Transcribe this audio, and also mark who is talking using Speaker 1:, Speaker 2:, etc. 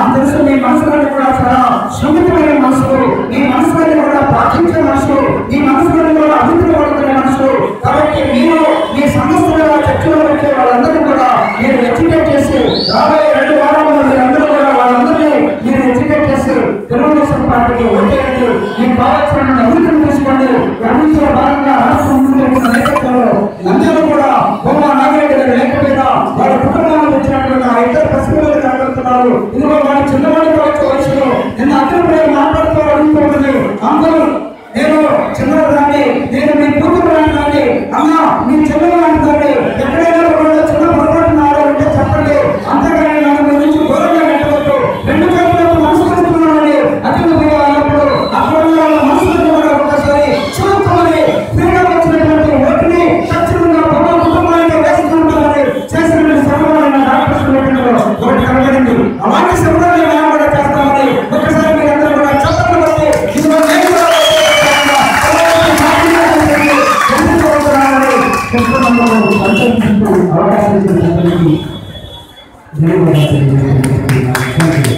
Speaker 1: నాకు తెలుసు మీ మనసులోని కూడా చాలా సున్నితమైన మనసు మీ మనసులోని కూడా ప్రార్థించే మనసు మీ మనసులోని కూడా అభివృద్ధి పడుతున్న మనసు కాబట్టి మీరు మీ సమస్యల చర్చలో వచ్చే వాళ్ళందరూ కూడా మీరు ఎడ్యుకేట్ చేసి రాబోయే రెండు వారాల్లో మీరందరూ కూడా వాళ్ళందరినీ మీరు ఎడ్యుకేట్ చేసి తెలుగుదేశం పార్టీకి ఓటేయండి మీకు కావాల్సిన అభివృద్ధిని తీసుకోండి అభివృద్ధిలో భాగంగా రాష్ట్రం ముందు నేతృత్వంలో అందరూ కూడా బొమ్మ నాగరెడ్డి గారి లేఖ మీద వాళ్ళ కుటుంబానికి వచ్చినటువంటి ఆ ఇద్దరు పసిపిల్లలు కనబడుతున్నారు ఇదిగో వాళ్ళ చిన్నవాడి కావచ్చు వయసులో నిన్న అతను మాట్లాడుతూ అడుగుతుంది అందరూ నేను చిన్నదాన్ని నేను మీ కూతురు లాంటి అమ్మ మీ చెల్లెలు లాంటి ఎక్కడైనా కూడా చిన్న పొరపాటు నాలో ఉంటే చెప్పండి అంతేగాని నన్ను మీ నుంచి దూరంగా పెట్టవద్దు రెండు చేతులకు మనసు పెడుతున్నానని అతను అన్నప్పుడు అక్కడ ఉన్న వాళ్ళ మనసులను కూడా ఒకసారి చూసుకోమని ఫ్రీడమ్ వచ్చినటువంటి ఓటుని ఖచ్చితంగా బొమ్మ కుటుంబానికి వేసుకుంటామని చేసినటువంటి శ్రమమైన డాక్టర్ ఒకటి కనబడింది అలాంటి శ్రమలను మేము కూడా చేస్తామని ఒకసారి మీరందరూ కూడా చెప్పండి బట్టి ఇదిగో నేను కూడా అవకాశం ఇచ్చిన